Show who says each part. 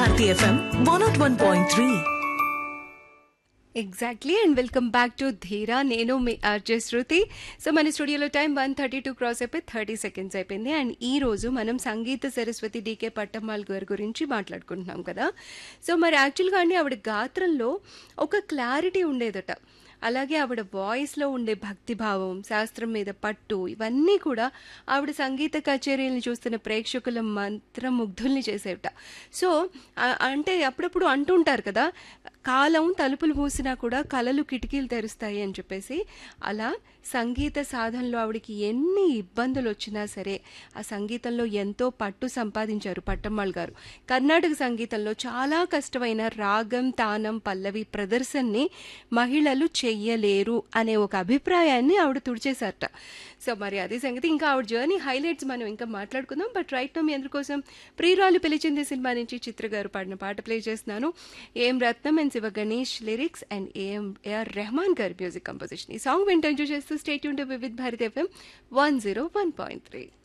Speaker 1: Bharati FM one nought one point three
Speaker 2: exactly and welcome back to Dheera నేను మీ RJ Shruti so మన స్టూడియోలో time one thirty two cross అయిపోయి thirty seconds అయిపోయింది and ఈ రోజు మనం సంగీత సరస్వతి డీకే పట్టమ్మాల్ గారి గురించి మాట్లాడుకుంటున్నాం కదా సో మరి యాక్చువల్గా అండి ఆవిడ గాత్రంలో ఒక క్లారిటీ ఉండేదట అలాగే ఆవిడ వాయిస్లో ఉండే భక్తిభావం శాస్త్రం మీద పట్టు ఇవన్నీ కూడా ఆవిడ సంగీత కచేరీలను చూస్తున్న ప్రేక్షకుల మంత్రముగ్ధుల్ని చేసేవిట సో ఆ- అంటే అప్పుడప్పుడు అంటుంటారు కదా కాలం తలుపులు మూసినా కూడా కళలు కిటికీలు తెరుస్తాయి అని చెప్పేసి అలా సంగీత సాధనలో ఆవిడకి ఎన్ని ఇబ్బందులు వచ్చినా సరే ఆ సంగీతంలో ఎంతో పట్టు సంపాదించారు పట్టమ్మాళ్ గారు కర్ణాటక సంగీతంలో చాలా కష్టమైన రాగం తానం పల్లవి ప్రదర్శనని మహిళలు చెయ్యలేరు అనే ఒక అభిప్రాయాన్ని ఆవిడ తుడిచేశారట సో మరి అదే సంగతి ఇంకా ఆవిడ జర్నీ హైలైట్స్ మనం ఇంకా మాట్లాడుకుందాం బట్ రైట్ నో మీ అందరికోసం ప్రియురాలు పిలిచింది సినిమా నుంచి చిత్ర గారు పాడిన పాట ప్లే చేస్తున్నాను M Ratnam and Siva Ganesh lyrics and AM AR Rahman గారి మ్యూజిక్ కంపోజిషన్ ఈ సాంగ్ వింటూ ఎంజాయ్ చేస్తూ stay tuned Vividh Bharat FM one zero one point three